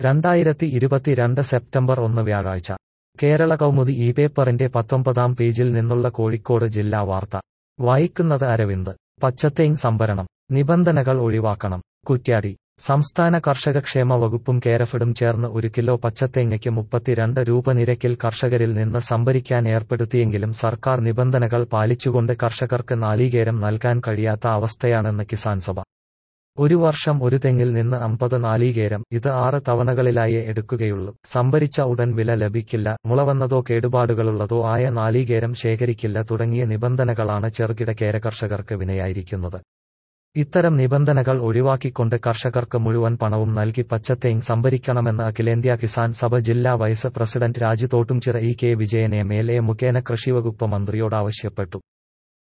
രണ്ടായിരത്തി ഇരുപത്തിരണ്ട് സെപ്റ്റംബർ ഒന്ന് വ്യാഴാഴ്ച കേരള കൗമുദി ഈ പേപ്പറിന്റെ പത്തൊമ്പതാം പേജിൽ നിന്നുള്ള കോഴിക്കോട് ജില്ലാ വാർത്ത വായിക്കുന്നത് അരവിന്ദ് പച്ചത്തേങ് സംഭരണം നിബന്ധനകൾ ഒഴിവാക്കണം കുറ്റ്യാടി സംസ്ഥാന കർഷകക്ഷേമ വകുപ്പും കേരഫിഡും ചേർന്ന് ഒരു കിലോ പച്ചത്തേങ്ങയ്ക്ക് മുപ്പത്തിരണ്ട് രൂപ നിരക്കിൽ കർഷകരിൽ നിന്ന് സംഭരിക്കാൻ ഏർപ്പെടുത്തിയെങ്കിലും സർക്കാർ നിബന്ധനകൾ പാലിച്ചുകൊണ്ട് കർഷകർക്ക് നാളികേരം നൽകാൻ കഴിയാത്ത അവസ്ഥയാണെന്ന് കിസാൻ സഭ ഒരു വർഷം ഒരു തെങ്ങിൽ നിന്ന് അമ്പത് നാളികേരം ഇത് ആറ് തവണകളിലായേ എടുക്കുകയുള്ളൂ സംഭരിച്ച ഉടൻ വില ലഭിക്കില്ല മുളവന്നതോ കേടുപാടുകളുള്ളതോ ആയ നാളികേരം ശേഖരിക്കില്ല തുടങ്ങിയ നിബന്ധനകളാണ് ചെറുകിട കേരകർഷകർക്ക് വിനയായിരിക്കുന്നത് ഇത്തരം നിബന്ധനകൾ ഒഴിവാക്കിക്കൊണ്ട് കർഷകർക്ക് മുഴുവൻ പണവും നൽകി പച്ചത്തേങ് സംഭരിക്കണമെന്ന് അഖിലേന്ത്യാ കിസാൻ സഭ ജില്ലാ vice president Raju Thottumchira E K Vijayan M L A മുഖേന കൃഷിവകുപ്പ് മന്ത്രിയോട് ആവശ്യപ്പെട്ടു